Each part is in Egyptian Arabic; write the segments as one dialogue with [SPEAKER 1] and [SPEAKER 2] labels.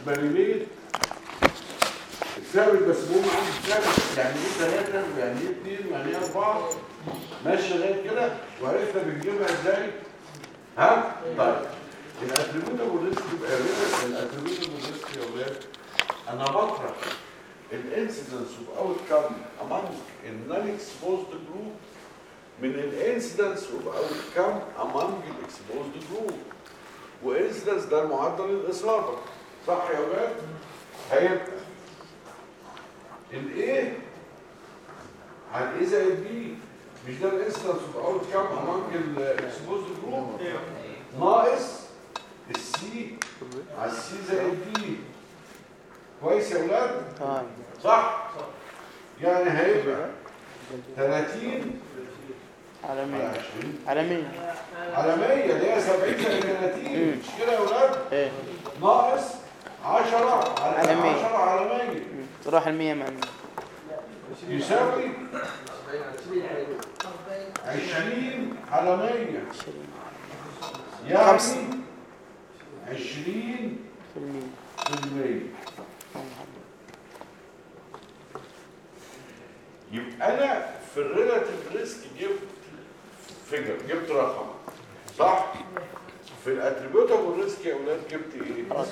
[SPEAKER 1] بريليت الثابت بس هم عندي ثابت يعني ايه ثلاثة يعني ايه اثنين يعني ايه أربعة ماشي لغاية كده وعرفنا بنجيبها ازاي ها؟ طيب الاتريبيوتابل ريسك يبقى الاتريبيوتابل ريسك يا ولاد انا بطرح الانسيدنس اوف اوت كام among النون exposed جروب من الانسيدنس اوف اوت كام among الاكسبوزد جروب وانسيدنس ده معدل الاصابه صح يا ولاد؟ هيبقى الايه عن ايه زائد بي مش ده الانسيدنس اوف اوت كام among الاكسبوزد جروب ناقص السي على السي زائد دي كويس يا ولاد
[SPEAKER 2] تمام
[SPEAKER 1] صح يعني هيبقى 30
[SPEAKER 2] على
[SPEAKER 1] على
[SPEAKER 2] مين
[SPEAKER 1] 20
[SPEAKER 2] على مين
[SPEAKER 1] على 100 اللي هي 70 زائد 30 مش كده يا ولاد
[SPEAKER 2] ايه
[SPEAKER 1] ناقص 10 على
[SPEAKER 2] على 100.
[SPEAKER 1] 10 على 100
[SPEAKER 2] مم. تروح المية مع مين
[SPEAKER 1] يساوي 20 على 100 يعني
[SPEAKER 2] خمسة.
[SPEAKER 1] 20
[SPEAKER 2] في المية
[SPEAKER 1] في المية يبقى انا في الريلاتيف ريسك جبت فيجر جبت رقم صح في الاتريبيوتابل ريسك يا اولاد جبت ايه
[SPEAKER 2] خلاص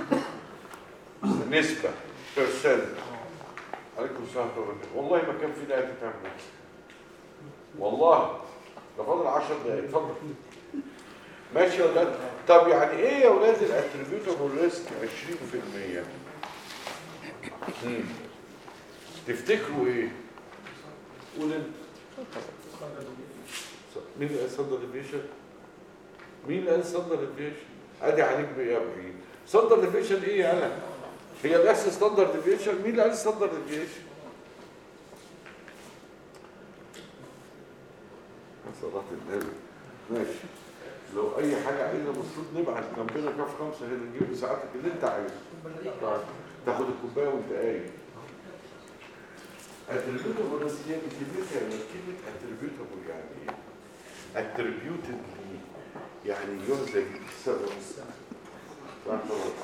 [SPEAKER 1] نسبه بيرسنت عليكم السلام ورحمه الله والله ما كان في داعي تتعمل والله ده فاضل 10 دقايق اتفضل ماشي يا ولاد طب يعني ايه يا ولاد الاتريبيوتابل ريسك 20% مم. تفتكروا ايه قول انت مين اللي قال صدر ديفيشن مين اللي قال صدر ديفيشن ادي عليك بيه يا ابراهيم صدر ديفيشن ايه يا انا هي الاحصاء ستاندر ديفيشن مين اللي قال ستاندر ديفيشن صلاة النبي ماشي لو اي حاجه عايزه المفروض نبعت جنبنا كاف خمسه هنا نجيب ساعتك اللي انت عايزه طيب تاخد الكوبايه وانت قايم اتريبيوتابل بس هي بكلمتها يعني كلمه اتريبيوتابل يعني ايه؟ اتريبيوتد يعني يهزج السبب صح طبعا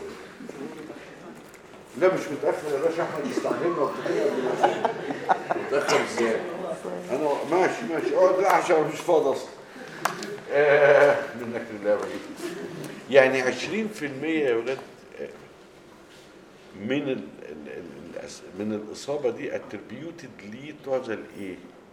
[SPEAKER 1] لا مش متاخر يا باشا احنا استعجلنا وبتاع متاخر ازاي؟ انا ماشي ماشي اقعد لا عشان مش فاضي اصلا آه منك لله بعيد يعني 20% يا ولاد آه، من ال ال ال الأس- من الاصابه دي اتريبيوتد لي تعزل ايه؟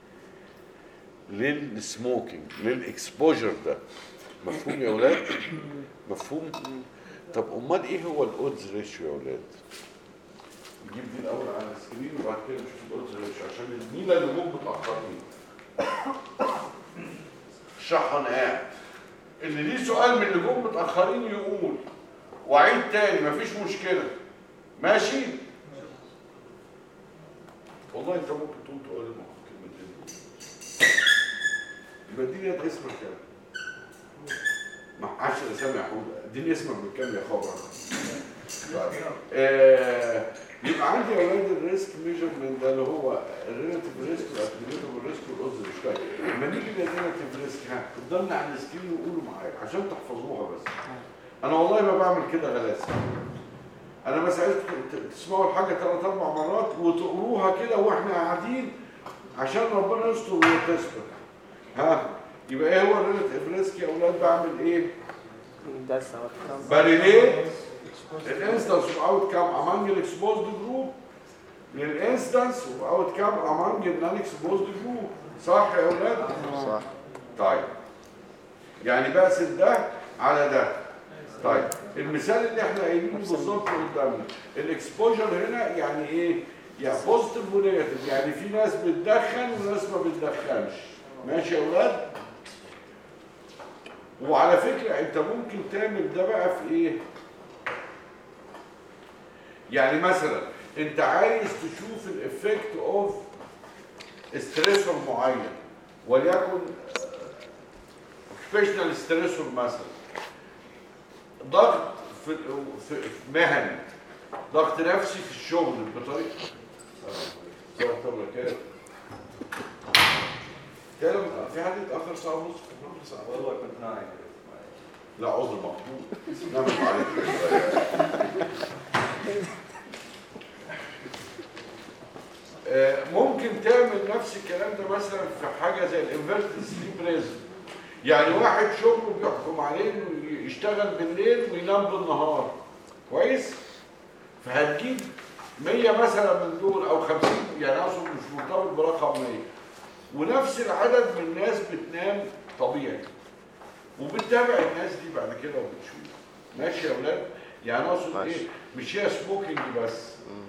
[SPEAKER 1] للسموكينج للاكسبوجر ده مفهوم يا ولاد؟ مفهوم؟ طب امال ايه هو الاودز ريشيو يا ولاد؟ نجيب دي الاول على السكرين وبعد كده نشوف الاودز ريشيو عشان الزميله اللي جم متاخرين شحن قاعد اللي ليه سؤال من اللي جم متاخرين يقول وعيد تاني مفيش مشكله ماشي والله انت ممكن تقول تقول الموقف كلمتين يبقى اديني قد اسمك كام ما عادش اسامي يا حوده اديني اسمك بالكام يا خبر طيب. آه يبقى عندي يا اولاد الريسك ميجرمنت ده اللي هو الريلاتيف ريسك والاتريبيوتابل ريسك والاودز ريسك لما نيجي للريلاتيف ريسك ها تفضلنا على السكرين وقولوا معايا عشان تحفظوها بس انا والله ما بعمل كده غلاسه انا بس عايزكم ت- تسمعوا الحاجه ثلاث اربع مرات وتقروها كده واحنا قاعدين عشان ربنا يستر وتثبت ها يبقى ايه هو الريلاتيف ريسك يا اولاد بعمل ايه
[SPEAKER 2] ده السبب
[SPEAKER 1] بريليت الانستنس اوف اوت كام among الاكسبوزد جروب للانستنس اوف اوت كام among النون اكسبوزد جروب صح يا اولاد
[SPEAKER 2] صح
[SPEAKER 1] طيب يعني بقسم ده على ده طيب المثال اللي احنا قايلينه بالظبط قدامنا الاكسبوجر هنا يعني ايه يعني بوزيتيف ونيجاتيف يعني في ناس بتدخن وناس ما بتدخنش ماشي يا اولاد وعلى فكره انت ممكن تعمل ده بقى في ايه يعني مثلا انت عايز تشوف الافكت اوف ستريسور معين وليكن اوكيبيشنال ستريسور مثلا ضغط في في في مهني ضغط نفسي في الشغل بطريقه صح طبعا كده كده في حد يتاخر ساعه ونص
[SPEAKER 3] والله كنت نايم
[SPEAKER 1] لا عذر مقبول نعمل عليك نفس الكلام ده مثلا في حاجه زي الانفيرتد سليب ريزم يعني واحد شغله بيحكم عليه انه يشتغل بالليل وينام بالنهار كويس فهتجيب 100 مثلا من دول او 50 يعني اقصد مش مرتبط برقم 100 ونفس العدد من الناس بتنام طبيعي وبتتابع الناس دي بعد كده وبتشوف ماشي يا اولاد يعني اقصد
[SPEAKER 3] ماشي.
[SPEAKER 1] ايه مش هي سموكينج بس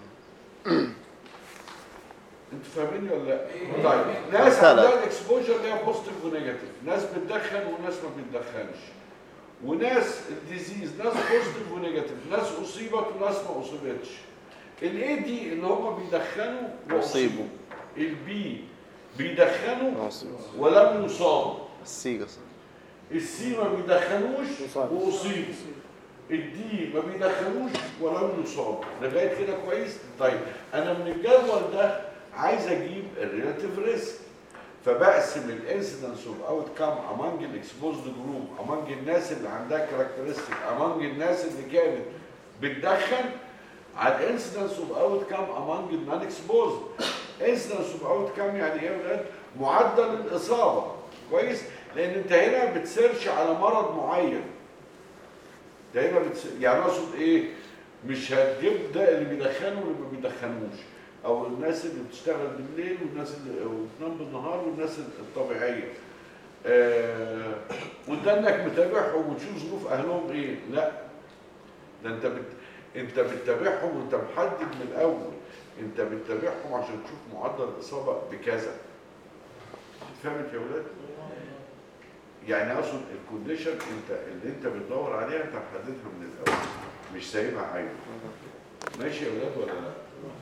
[SPEAKER 1] انتوا فاهميني ولا لا؟ طيب ناس
[SPEAKER 3] مثلا.
[SPEAKER 1] عندها الاكسبوجر ليها بوزيتيف ونيجاتيف ناس بتدخن وناس ما بتدخنش وناس الديزيز ناس بوزيتيف ونيجاتيف ناس اصيبت وناس ما اصيبتش الاي دي اللي هم بيدخنوا
[SPEAKER 3] أصيبوا.
[SPEAKER 1] البي بيدخنوا
[SPEAKER 3] أصيبوا.
[SPEAKER 1] ولم يصابوا
[SPEAKER 3] السي قصد
[SPEAKER 1] السي ما بيدخنوش
[SPEAKER 2] يصاب.
[SPEAKER 1] واصيب الدي ما بيدخنوش ولم يصاب لغايه كده كويس طيب انا من الجدول ده عايز اجيب الريلاتيف ريسك فبقسم الانسيدنس اوف اوت كام امونج الاكسبوزد جروب امونج الناس اللي عندها كاركترستيك امونج الناس اللي كانت بتدخن على الانسيدنس اوف اوت كام امونج النون اكسبوزد انسيدنس اوف اوت كام يعني ايه يا ولاد معدل الاصابه كويس لان انت هنا بتسيرش على مرض معين ده هنا بتس... يعني اقصد ايه مش هتجيب ده اللي بيدخنه واللي ما بيدخنوش او الناس اللي بتشتغل بالليل والناس اللي بتنام بالنهار والناس الطبيعيه آه... وده انك متابعهم وتشوف ظروف اهلهم ايه لا ده انت بت... انت بتتابعهم وانت محدد من الاول انت بتتابعهم عشان تشوف معدل الاصابه بكذا فهمت يا ولاد يعني اقصد الكونديشن انت اللي انت بتدور عليها انت محددها من الاول مش سايبها عايمه ماشي يا ولاد ولا لا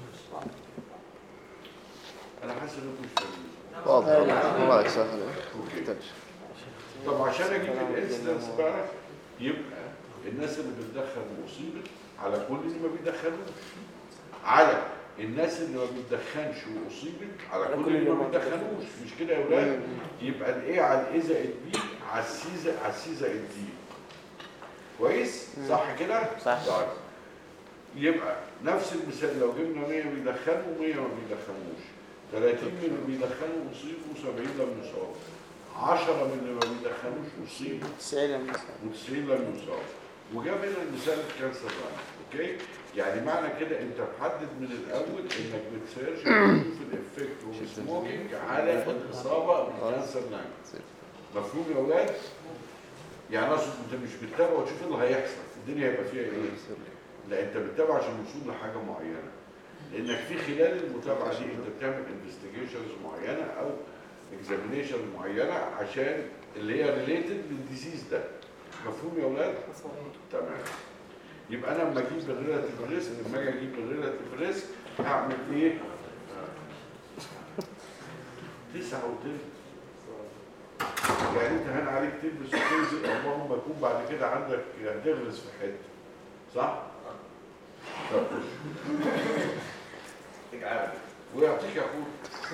[SPEAKER 1] انا حاسس انكم مش فاهمين
[SPEAKER 3] واضح الله يسهل
[SPEAKER 1] اوكي
[SPEAKER 3] محتاج
[SPEAKER 1] طب عشان اجيب الانسيدنس بقى يبقى الناس اللي بتدخن واصيبت على كل اللي ما بيدخنوش على الناس اللي ما بتدخنش واصيبت على كل اللي ما بيدخنوش مش كده يا ولاد يبقى الايه على الايه زائد بي على السي زائد على السي زائد دي كويس صح كده
[SPEAKER 2] صح.
[SPEAKER 1] طيب يبقى نفس المثال لو جبنا 100 بيدخنوا و100 ما بيدخنوش 30 من اللي بيدخنوا اصيبوا و70 لم يصابوا 10 من اللي ما بيدخنوش اصيبوا
[SPEAKER 2] تسعين لما
[SPEAKER 1] و90 لم يصابوا وجاب هنا المثال الكانسر لاين اوكي يعني معنى كده انت محدد من الاول انك بتسيرش تشوف الافكت والسموكينج على الاصابه بالكانسر لاين مفهوم يا اولاد؟ يعني اقصد انت مش بتتابع وتشوف ايه اللي هيحصل الدنيا هيبقى فيها ايه لا انت بتتابع عشان الوصول لحاجه معينه لانك في خلال المتابعه دي انت بتعمل انفستيجيشنز معينه او اكزامينيشن معينه عشان اللي هي ريليتد للديزيز ده مفهوم يا اولاد تمام يبقى انا لما اجيب الريلاتيف ريسك لما اجي اجيب الريلاتيف ريسك هعمل ايه تسعة وتلت يعني انت هنا عليك تلبس وتنزل اللهم يكون بعد كده عندك هتغرس في حته صح؟ طب خش. ويعطيك يا اخوك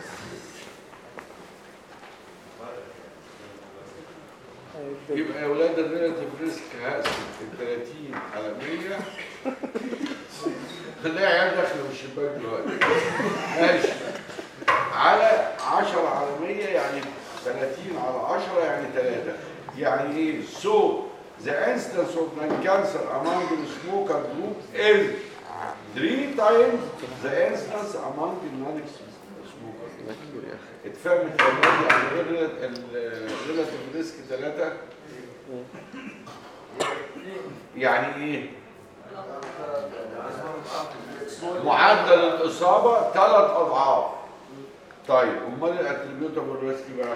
[SPEAKER 1] يبقى يا اولاد الريلاتيف ريسك هقسم ال 30 على 100 خليها عيال داخله من الشباك دلوقتي ماشي على 10 على 100 يعني 30 على 10 يعني 3 يعني ايه so the incidence of lung cancer among the smoker group is three times the incidence among the non-smokers
[SPEAKER 3] ده كبير يا اخي
[SPEAKER 1] اتفهمت يا ولاد يعني ايه الريلاتيف ريسك 3 يعني ايه معدل الاصابه ثلاث اضعاف طيب امال الاتريبيوتابل ريسك بقى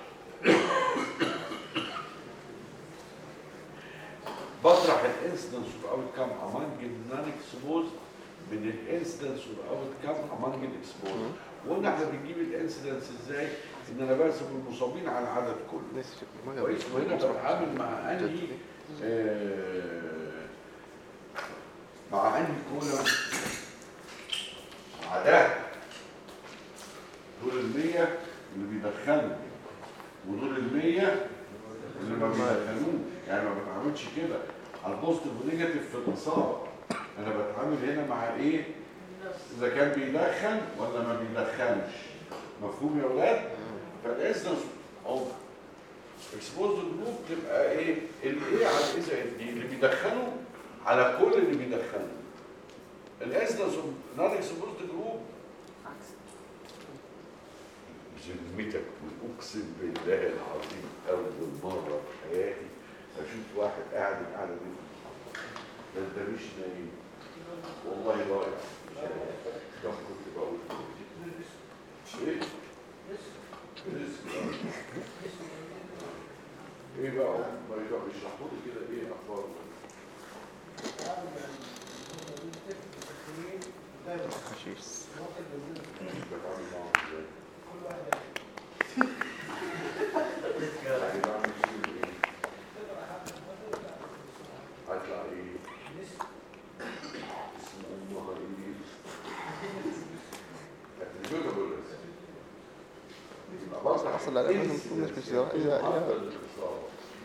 [SPEAKER 1] بطرح الانسيدنس اوف اوت كام امونج النون اكسبوز من الانسيدنس اوف اوت كام امونج الاكسبوز وقلنا احنا بنجيب الانسيدنس ازاي ان انا بقسم المصابين على العدد كله
[SPEAKER 3] ليش ما قبل
[SPEAKER 1] كويس وهنا بتعامل مع انهي آه، مع انهي كولم مع ده دول المية اللي بيدخلوا ودول المية اللي ما بيدخلوش يعني ما بتعاملش كده على البوزيتيف ونيجاتيف في الاصابه انا بتعامل هنا مع ايه اذا كان بيدخن ولا ما بيدخنش مفهوم يا ولاد فالانسنس اوف اكسبوزد جروب تبقى ايه الايه على الايه زائد دي اللي بيدخله على كل اللي بيدخله الانسنس اوف نون اكسبوزد جروب بذمتك واقسم بالله العظيم اول مره في حياتي اشوف واحد قاعد القعده دي ده انت مش نايم والله ضايع ده كنت بقول ايه رزق. ايه بقى ما يشرحوا لي كده ايه اخبار
[SPEAKER 3] حشيش
[SPEAKER 1] بتعامل معاهم ازاي يعني بعمل فيهم ايه هطلع ايه اسم امها ايه هتنزلوا ولا لسه؟ يبقى برضه
[SPEAKER 3] أصل لا، لا،
[SPEAKER 1] إيه
[SPEAKER 3] المفروض مش مش
[SPEAKER 1] السبب؟
[SPEAKER 3] إذا- إذا-
[SPEAKER 1] معدل الإصابة.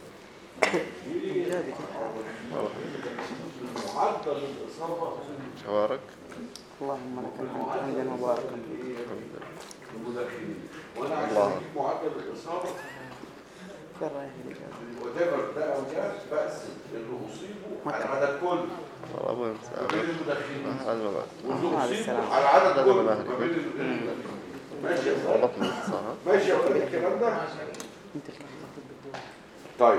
[SPEAKER 1] معدل الإصابة
[SPEAKER 3] شوارك
[SPEAKER 2] اللهم لك الحمد حمدا مباركا
[SPEAKER 1] المداخلين وانا عشان
[SPEAKER 3] الله.
[SPEAKER 1] اجيب معدل الاصابه
[SPEAKER 2] فين رايح الإجابة؟
[SPEAKER 1] وتبر ده او ده بقسم اللي اصيبه على عدد كل
[SPEAKER 3] والله أبوي
[SPEAKER 1] ما بين المداخلين
[SPEAKER 3] هذا ما بعد
[SPEAKER 1] واللي
[SPEAKER 2] مع
[SPEAKER 1] اصيبه
[SPEAKER 2] السلامة.
[SPEAKER 1] على عدد
[SPEAKER 3] هذا
[SPEAKER 1] كل
[SPEAKER 3] ما
[SPEAKER 1] ما
[SPEAKER 3] بعرف.
[SPEAKER 1] بين المداخلين ماشي يا ولاد
[SPEAKER 3] ربطني صح ها؟
[SPEAKER 1] ماشي يا ولاد الكلام ده
[SPEAKER 2] انت اتلخبطت بالدور
[SPEAKER 1] طيب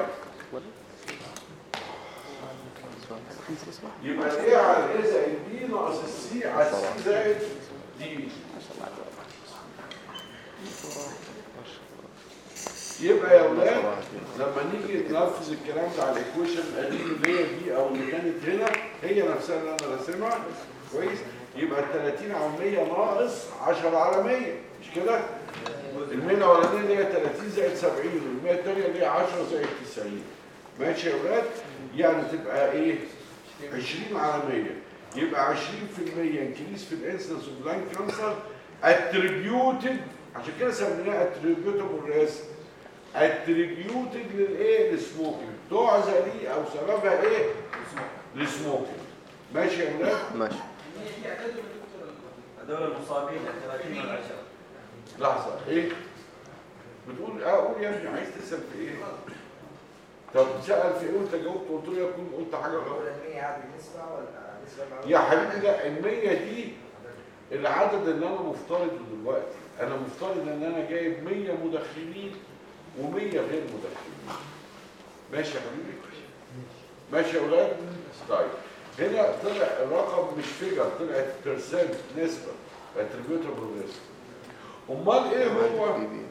[SPEAKER 2] انت الاصبع
[SPEAKER 1] يبقى الايه على الايه زائد بي ناقص السي على السي زائد دي
[SPEAKER 2] ما شاء الله عليك
[SPEAKER 1] يبقى يا ولاد لما نيجي ننفذ الكلام ده على الايكويشن القديم اللي هي دي او اللي كانت هنا هي نفسها اللي انا راسمها كويس يبقى ال 30 على 100 ناقص 10 على 100 مش كده؟ ال 100 الاولانيه اللي هي 30 زائد 70 وال 100 الثانيه اللي هي 10 زائد 90 ماشي يا ولاد؟ يعني تبقى ايه؟ 20 على 100 يبقى 20% انكريس في الانسنس اوف لان كانسر اتريبيوتد عشان كده سميناها اتريبيوتبل ريسك اتريبيوتد للايه للسموكينج تعزى ليه او سببها ايه للسموكينج ماشي يا ولاد
[SPEAKER 3] ماشي
[SPEAKER 4] هذول المصابين 30 ولا 10
[SPEAKER 1] لحظه ايه بتقول اه قول يا ابني عايز تسال في ايه طب سال في ايه وانت جاوبت قلت له يكون قلت حاجه غلط
[SPEAKER 4] المية هذه نسبة ولا نسبة معروفة؟
[SPEAKER 1] يا حبيبي لا المية دي العدد اللي انا مفترضه دلوقتي انا مفترض ان انا جايب 100 مدخنين و100 غير مدخنين ماشي يا حبيبي ماشي يا اولاد طيب هنا طلع الرقم مش فيجر طلعت بيرسنت نسبه اتريبيوتبل ريسك امال ايه هو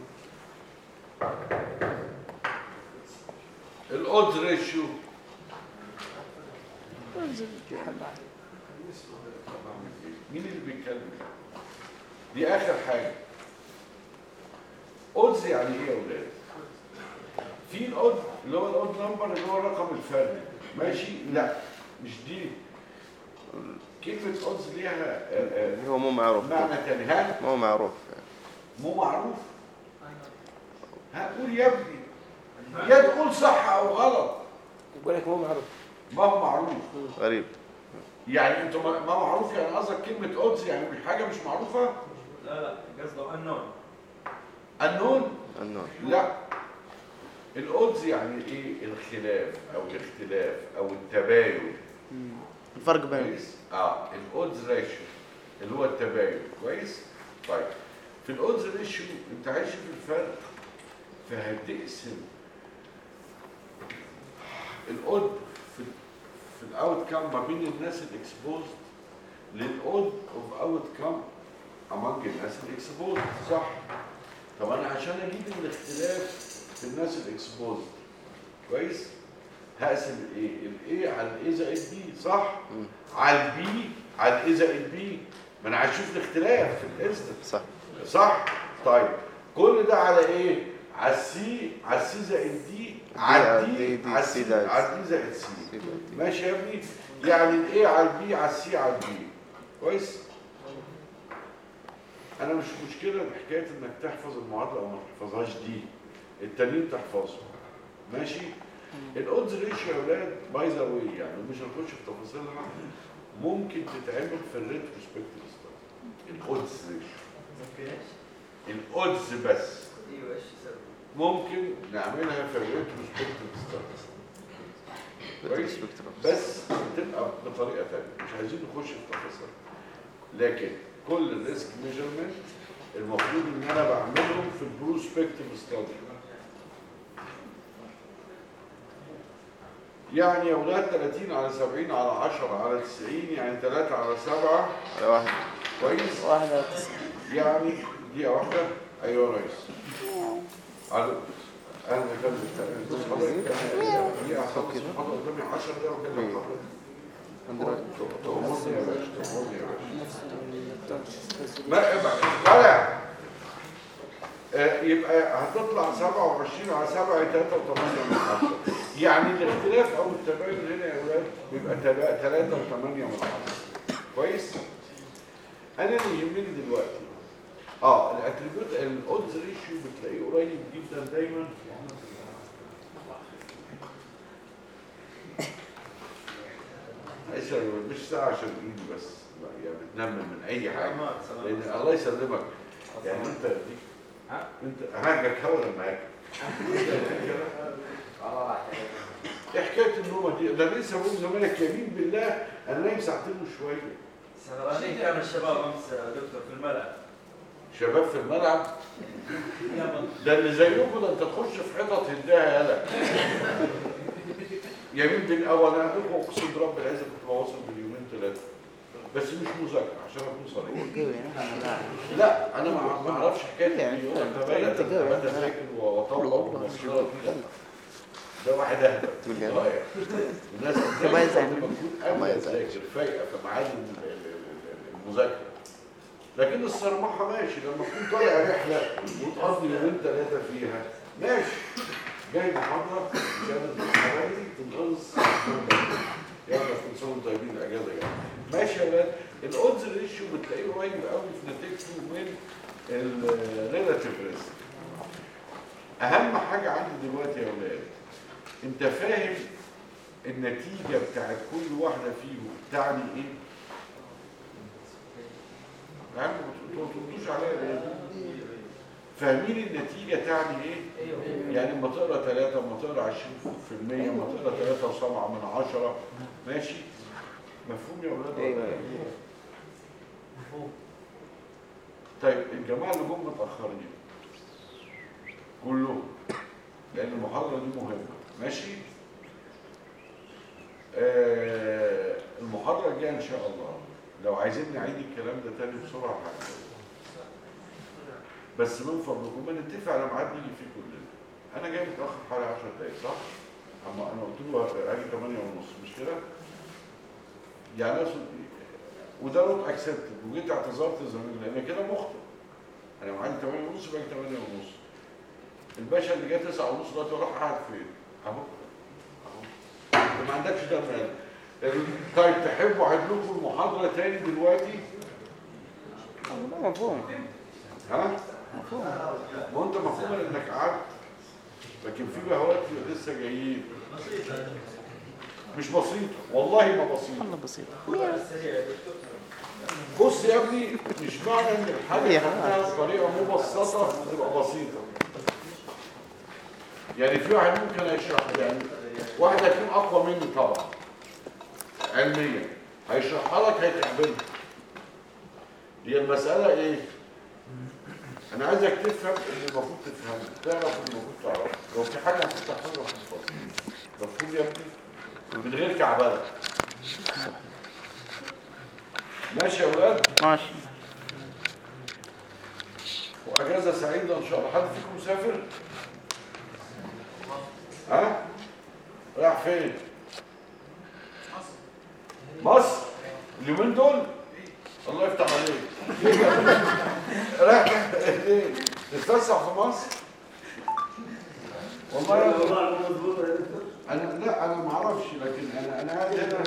[SPEAKER 1] الاودز ريشيو مين اللي بيتكلم دي اخر حاجه اودز يعني ايه يا اولاد في الاود اللي هو الاود نمبر اللي هو الرقم الفردي ماشي لا مش دي كلمه اودز ليها آه، آه،
[SPEAKER 3] هو مو معروف
[SPEAKER 1] معنى تاني هل
[SPEAKER 3] مو معروف
[SPEAKER 1] مو معروف هقول يا ابني يا تقول صح او غلط
[SPEAKER 2] يقول لك مو معروف
[SPEAKER 1] ما هو معروف
[SPEAKER 3] غريب
[SPEAKER 1] يعني انتوا ما ما معروف يعني قصدك كلمه اودز يعني مش حاجه مش معروفه
[SPEAKER 4] لا لا قصده النون
[SPEAKER 1] النون
[SPEAKER 3] النون
[SPEAKER 1] لا الاودز يعني ايه الخلاف او الاختلاف او التباين
[SPEAKER 2] الفرق بينهم
[SPEAKER 1] كويس اه الاودز ريشيو اللي هو التباين كويس طيب في الاودز ريشيو انت عايش في الفرق فهتقسم الاود في في الاوت كام ما بين الناس الاكسبوزد للاود اوف اوت كام امونج الناس الاكسبوزد صح طب انا عشان اجيب الاختلاف في الناس الاكسبوزد كويس هقسم الايه الايه على الايه زائد بي صح
[SPEAKER 3] مم.
[SPEAKER 1] على البي على الايه زائد بي ما انا عايز اشوف الاختلاف في الانستنس
[SPEAKER 3] صح
[SPEAKER 1] صح طيب كل ده على ايه على السي على السي زائد دي على
[SPEAKER 3] على
[SPEAKER 1] الدي
[SPEAKER 3] دي- دي
[SPEAKER 1] على
[SPEAKER 3] سي
[SPEAKER 1] السي
[SPEAKER 3] زائد
[SPEAKER 1] على الدي زائد سي
[SPEAKER 3] سي زائد دي.
[SPEAKER 1] ماشي يا ابني يعني الايه على البي على السي على البي كويس انا مش مشكله حكايه انك تحفظ المعادله او ما تحفظهاش دي التانيين تحفظهم ماشي الاودز ريشيو يا اولاد باي ذا واي يعني مش هنخش في تفاصيلها ممكن تتعمل في الريتروسبكتيف ستادي الاودز ريشيو
[SPEAKER 4] ممكن ايش؟
[SPEAKER 1] الاودز بس
[SPEAKER 4] ايوه ايش يسوي؟
[SPEAKER 1] ممكن نعملها في الريتروسبكتيف ستادي كويس
[SPEAKER 3] سبكترم
[SPEAKER 1] بس تبقى بطريقه ثانيه مش عايزين نخش في تفاصيل لكن كل الريسك ميجرمنت المفروض ان انا بعملهم في البروسبكتيف ستادي يعني يا اولاد 30 على 70 على 10 على 90 يعني 3 على 7
[SPEAKER 3] على واحد
[SPEAKER 1] كويس
[SPEAKER 2] واحدة تسعة
[SPEAKER 1] يعني دقيقة واحدة أيوة يا ريس ألو أهلا يا فندم بص حضرتك أنا دقيقة هخلص المحاضرة قدامي 10 دقايق وأكلم حضرتك تأمرني يا باشا تأمرني يا باشا ما ابعد طالع آه، يبقى هتطلع 27 على 7 3 و8 من 10 يعني الاختلاف او التباين هنا يا اولاد بيبقى 3 و8 من 10 كويس انا اللي يهمني دلوقتي اه الاتريبيوت الاودز ريشيو بتلاقيه قريب جدا دايما عايز مش ساعه عشان ايدي بس يعني بتنمل من اي حاجه
[SPEAKER 4] سلامات
[SPEAKER 1] لان
[SPEAKER 4] سلامات
[SPEAKER 1] الله يسلمك يعني انت دي
[SPEAKER 4] ها؟
[SPEAKER 1] انت هاجك هوا لما هاجك
[SPEAKER 4] الله
[SPEAKER 1] ايه حكايه النومه دي ده لسه بقول زمانك يمين بالله انا نايم ساعتين وشويه
[SPEAKER 4] سهرانين كان الشباب امس دكتور في الملعب
[SPEAKER 1] شباب في الملعب
[SPEAKER 4] يلا
[SPEAKER 1] ده اللي زيكم ده انت تخش في حيطه تديها يالا يمين بالاول انا اقسم برب العزه كنت بواصل باليومين ثلاثه بس مش مذاكره عشان اكون صريح
[SPEAKER 2] جوي يعني لا
[SPEAKER 1] لا انا ما ما اعرفش حكايه
[SPEAKER 2] يعني
[SPEAKER 1] دي انا
[SPEAKER 2] انت
[SPEAKER 1] تبين
[SPEAKER 2] جاوب.
[SPEAKER 1] انا اذاكر واطلع ومسخره كده ده واحد اهبل
[SPEAKER 3] تقول كده.
[SPEAKER 1] صغير الناس
[SPEAKER 2] طب عايز
[SPEAKER 1] بتذاكر
[SPEAKER 2] أعمل.
[SPEAKER 1] لما تكون
[SPEAKER 3] طب
[SPEAKER 1] قبل
[SPEAKER 3] عايز أعمل.
[SPEAKER 1] تذاكر فايقه في ميعاد ال- ال- ال- المذاكره لكن الصرمحه ماشي لما تكون طالع رحله وتقضي يومين ثلاثه فيها ماشي جاي محاضره كانت حوالي تنقص يلا كل سنه وانتم طيبين الاجازه يعني ماشي يا ولاد الاودز ريشيو بتلاقيه قريب قوي في نتيجته من الريلاتيف ريسك اهم حاجه عندي دلوقتي يا ولاد انت فاهم النتيجه بتاعت كل واحده فيهم تعني ايه؟ يعني ما تردوش عليا ليه؟ فاهمين النتيجه تعني ايه؟ يعني لما تقرا 3 لما تقرا 20% لما تقرا 3 و7 من 10 ماشي مفهوم يا اولاد؟ ولا
[SPEAKER 2] ايوه
[SPEAKER 1] إيه؟ طيب الجماعه اللي جم متاخرين كلهم لان المحاضره دي مهمه ماشي آه المحاضره الجايه ان شاء الله لو عايزين نعيد الكلام ده تاني بسرعه هنعمله بس من فضلكم ما نتفق على ميعاد نيجي فيه كلنا انا جاي متاخر حوالي 10 دقايق صح اما انا قلت له اجي 8 ونص مش كده يعني اقصد وده نوت اكسبتد وجيت اعتذرت زمان لان كده مخطئ انا معايا 8 ونص باجي 8 ونص الباشا اللي جه 9 ونص دلوقتي راح قاعد فين؟ اهو اهو انت ما عندكش ده مال طيب تحبوا اعيد لكم المحاضره تاني دلوقتي؟
[SPEAKER 2] لا مفهوم
[SPEAKER 1] ها؟
[SPEAKER 2] مفهوم
[SPEAKER 1] ما انت مفهوم انك قعدت لكن في بهوات لسه جايين مش بسيطه والله ما بسيطه
[SPEAKER 2] والله بسيطة
[SPEAKER 4] سريع يا دكتور
[SPEAKER 1] بص يا ابني مش معنى ان الحاجه
[SPEAKER 2] هي
[SPEAKER 1] خدناها بطريقه مبسطه تبقى بسيطه يعني في واحد ممكن يشرح يعني واحد هيكون اقوى مني طبعا علميا هيشرحها لك هيتقبلها هي المساله ايه انا عايزك تفهم اللي المفروض تفهمه تعرف اللي المفروض تعرفه لو في حاجه هتفتحها لك هتفضل مفهوم يا ابني من غير كعبله ماشي يا ولاد
[SPEAKER 2] ماشي
[SPEAKER 1] واجازه سعيده ان شاء الله حد فيكم مسافر ها رايح فين مصر اليومين دول الله يفتح عليك رايح ليه تتفسح في مصر والله يا
[SPEAKER 4] والله مضبوط يا دكتور
[SPEAKER 1] انا لا انا ما اعرفش لكن انا انا قاعد هنا